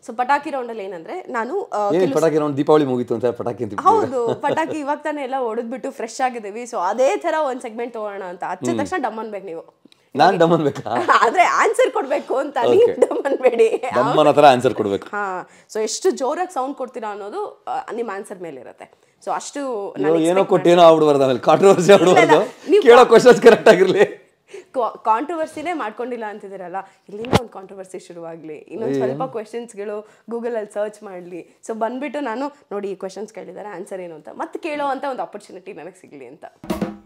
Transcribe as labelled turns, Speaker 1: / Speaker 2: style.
Speaker 1: So ಪಟಾಕಿ ರೌಂಡಲ್ಲಿ ಏನಂದ್ರೆ ನಾನು ಆ,
Speaker 2: ಏನ್ ಪಟಾಕಿ ನಾವು ದೀಪಾವಳಿ ಮುಗೀತು ಅಂತ ಪಟಾಕಿ ಅಂತ ಇಟ್ಬಿಟ್ಟಿದ್ದೀರಾ?
Speaker 1: ಹೌದು ಪಟಾಕಿ ಇವಾಗ ತಾನೇ ಎಲ್ಲ ಹೊಡೆದ್ಬಿಟ್ಟು ಫ್ರೆಶ್ ಆಗಿದ್ದೀವಿ ಸೊ ಅದೇ ತರ ಒಂದ್ ಸೆಗ್ಮೆಂಟ್ ತಗೋಣ ಅಂತ ಹಚ್ಚಿದ ತಕ್ಷಣ ಡಮ್ ಅನ್ಬೇಕು ನೀವು
Speaker 2: ನಾನ್ ಡಮ್ ಅನ್ಬೇಕಾ
Speaker 1: ಆದ್ರೆ ಆನ್ಸರ್ ಕೊಡ್ಬೇಕು ಅಂತ ನೀವು
Speaker 2: Okay.
Speaker 1: ಡಮ್ ಅನ್ಬೇಡಿ
Speaker 2: ಡಮ್ಮನ ಹತ್ರ ಆನ್ಸರ್ ಕೊಡ್ಬೇಕು
Speaker 1: ಹಾ ಸೊ ಎಷ್ಟು ಜೋರಾಗಿ ಸೌಂಡ್ ಕೊಡ್ತೀರಾ ಅನ್ನೋದು ಆ, ನಿಮ್ಮ ಆನ್ಸರ್ ಮೇಲೆ ಇರುತ್ತೆ ಸೊ ಅಷ್ಟು
Speaker 2: ಅಯ್ಯೋ, ಏನೋ ಕೊಟ್ಟು ಏನೋ ಆಗ್ಬಿಡ್ಬಾರ್ದು ಆಮೇಲೆ ಕಾಂಟ್ರವರ್ಸಿ ಆಗ್ಬಿಡ್ಬಾರ್ದು
Speaker 1: ನೀವು-
Speaker 2: ಕೇಳೋ ಕ್ವಶನ್ಸ್ ಕರೆಕ್ಟ್ ಆಗಿರ್ಲಿ
Speaker 1: ಕಾಂಟ್ರವರ್ಸಿನೇ ಮಾಡ್ಕೊಂಡಿಲ್ಲ ಅಂತಿದ್ದೀರಲ್ಲ ಇಲ್ಲಿಂದ ಒಂದು ಕಾಂಟ್ರವರ್ಸಿ ಶುರುವಾಗಲಿ ಇನ್ನೊಂದು ಸ್ವಲ್ಪ ಕ್ವೆಶನ್ಸ್ಗಳು ಗೂಗಲಲ್ಲಿ ಸರ್ಚ್ ಮಾಡಲಿ ಸೊ ಬಂದ್ಬಿಟ್ಟು ನಾನು ನೋಡಿ ಈ ಕ್ವೆಶನ್ಸ್ ಕೇಳಿದ್ದಾರೆ ಆನ್ಸರ್ ಏನು ಅಂತ ಮತ್ತೆ ಕೇಳೋ ಅಂತ ಒಂದು ಆಪರ್ಚುನಿಟಿ ನನಗೆ ಸಿಗಲಿ ಅಂತ